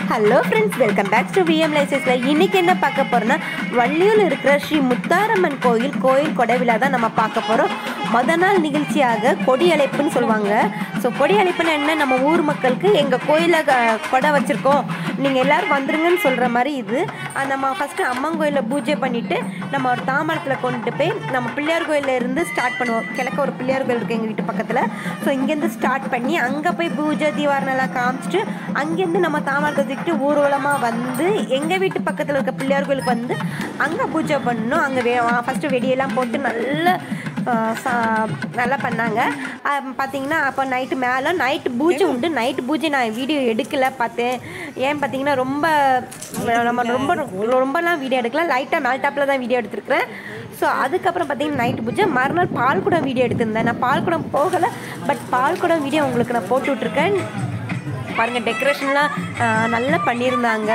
hello friends welcome back to VM லைசஸில் இன்றைக்கி என்ன பார்க்க போகிறோன்னா வள்ளியூரில் இருக்கிற ஸ்ரீ முத்தாரம்மன் கோயில் கோயில் கொடை விழா தான் நம்ம பார்க்க போகிறோம் மொத நாள் நிகழ்ச்சியாக கொடி அழைப்புன்னு சொல்லுவாங்க ஸோ கொடி அழைப்புன்னு என்ன நம்ம ஊர் மக்களுக்கு எங்கள் கோயிலில் கொடை வச்சுருக்கோம் நீங்கள் எல்லோரும் வந்துருங்கன்னு சொல்கிற மாதிரி இது அது நம்ம ஃபஸ்ட்டு அம்மன் கோயிலில் பூஜை பண்ணிவிட்டு நம்ம ஒரு தாமரத்தில் கொண்டுட்டு போய் நம்ம பிள்ளையார் கோயிலில் இருந்து ஸ்டார்ட் பண்ணுவோம் கிழக்க ஒரு பிள்ளையார் கோயில் இருக்குது எங்கள் வீட்டு பக்கத்தில் ஸோ இங்கேருந்து ஸ்டார்ட் பண்ணி அங்கே போய் பூஜை தீவாரணெல்லாம் காமிச்சிட்டு அங்கேருந்து நம்ம தாமரத்தை தூக்கிட்டு ஊர்வலமாக வந்து எங்கள் வீட்டு பக்கத்தில் இருக்க பிள்ளையார் கோயிலுக்கு வந்து அங்கே பூஜை பண்ணணும் அங்கே வே ஃபஸ்ட்டு வெடியெல்லாம் போட்டு நல்ல ஆஹ் சா- நல்லா பண்ணாங்க ஆஹ் பார்த்தீங்கன்னா அப்போ நைட்டு மேலே நைட்டு பூஜை உண்டு நைட்டு பூஜை நான் வீடியோ எடுக்கல பார்த்தேன் ஏன் பார்த்தீங்கன்னா ரொம்ப நம்ம ரொம்ப ரொம்பலாம் வீடியோ எடுக்கல லைட்டாக மேல் டாப்பில் தான் வீடியோ எடுத்திருக்கிறேன் ஸோ அதுக்கப்புறம் பார்த்தீங்கன்னா நைட்டு பூஜை மறுநாள் பால்குடம் வீடியோ எடுத்திருந்தேன் நான் பால்குடம் போகலை பட் பால்குடம் வீடியோ உங்களுக்கு நான் போட்டு விட்ருக்கேன் பாருங்கள் டெக்கரேஷன்லாம் ஆஹ் நல்லா பண்ணியிருந்தாங்க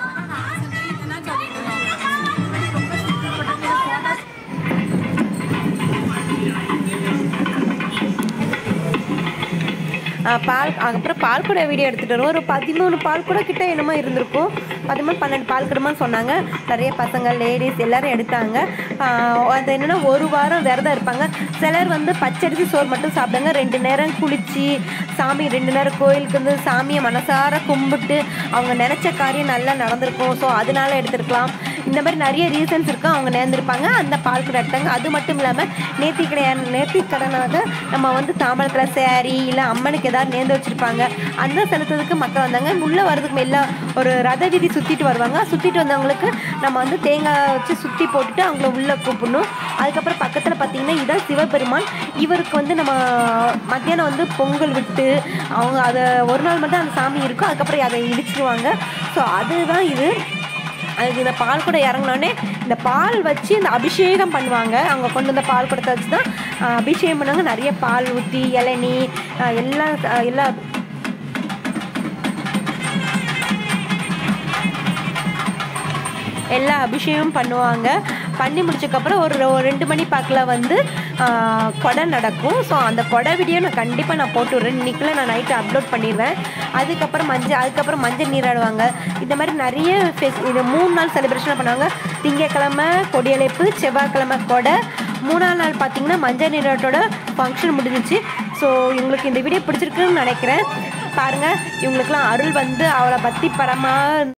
ஆஹ் பால் அதுக்கப்புறம் பால் கூட வீடியோ எடுத்துகிட்டு வரோம் ஒரு பதிமூணு பால் கூட கிட்ட என்னமோ இருந்திருக்கும் பதிமூணு பன்னெண்டு பால் குடமான்னு சொன்னாங்க நிறைய பசங்க லேடிஸ் எல்லாரும் எடுத்தாங்க ஆஹ் அது என்னென்னா ஒரு வாரம் விரதம் இருப்பாங்க சிலர் வந்து பச்சரிசி சோறு மட்டும் சாப்பிடுங்க ரெண்டு நேரம் குளித்து சாமி ரெண்டு நேரம் கோயிலுக்கு வந்து சாமியை மனசார கும்பிட்டு அவங்க நினச்ச காரியம் நல்லா நடந்திருக்கும் ஸோ அதனால எடுத்திருக்கலாம் இந்த மாதிரி நிறைய ரீசன்ஸ் இருக்கும் அவங்க நேர்ந்திருப்பாங்க அந்த பால் கூட எடுத்தாங்க அது மட்டும் இல்லாமல் நேர்த்தி கடையான நேர்த்தி கடனாக நம்ம வந்து தாமரத்தில் சேரீ இல்லை அம்மனுக்கு ஏதாவது நேர்ந்து வச்சுருப்பாங்க அந்த செலுத்துறதுக்கு மக்கள் வந்தாங்க உள்ளே வரதுக்கு எல்லாம் ஒரு ரத வீதி சுற்றிட்டு வருவாங்க சுற்றிட்டு வந்தவங்களுக்கு நம்ம வந்து தேங்காய் வச்சு சுற்றி போட்டுட்டு அவங்கள உள்ளே கூப்பிடணும் அதுக்கப்புறம் பக்கத்தில் பார்த்தீங்கன்னா இதான் சிவபெருமான் இவருக்கு வந்து நம்ம மத்தியானம் வந்து பொங்கல் விட்டு அவங்க அதை ஒரு நாள் மட்டும் அந்த சாமி இருக்கும் அதுக்கப்புறம் அதை இடிச்சிருவாங்க ஸோ அதுதான் இது அதுக்கு இந்த பால் கூட இறங்கினோடனே இந்த பால் வச்சு இந்த அபிஷேகம் பண்ணுவாங்க அவங்க கொண்டு வந்த பால் குடத்தை வச்சு தான் ஆஹ், அபிஷேகம் பண்ணுவாங்க நிறைய பால் ஊற்றி இளநீ ஆஹ், எல்லாம் ஆஹ், எல்லா எல்லா அபிஷேகமும் பண்ணுவாங்க பண்ணி முடிச்சக்கப்புறம் ஒரு ஒரு ரெண்டு மணி பாக்கில் வந்து ஆஹ், கொடை நடக்கும் ஸோ அந்த கொடை வீடியோ நான் கண்டிப்பாக நான் போட்டு விட்றேன் இன்றைக்குள்ள நான் நைட்டு அப்லோட் பண்ணிடுவேன் அதுக்கப்புறம் மஞ்சள் அதுக்கப்புறம் மஞ்சள் நீராடுவாங்க இந்த மாதிரி நிறைய ஃபெஸ் இது மூணு நாள் செலிப்ரேஷன் பண்ணுவாங்க திங்கக்கிழமை கொடியழைப்பு செவ்வாய்க்கிழமை கொடை மூணாவது நாள் பார்த்தீங்கன்னா மஞ்சள் நீராட்டோட ஃபங்க்ஷன் முடிஞ்சிச்சு ஸோ இவங்களுக்கு இந்த வீடியோ பிடிச்சிருக்குன்னு நினைக்கிறேன் பாருங்கள் இவங்களுக்குலாம் அருள் வந்து அவளை பற்றி பரமாக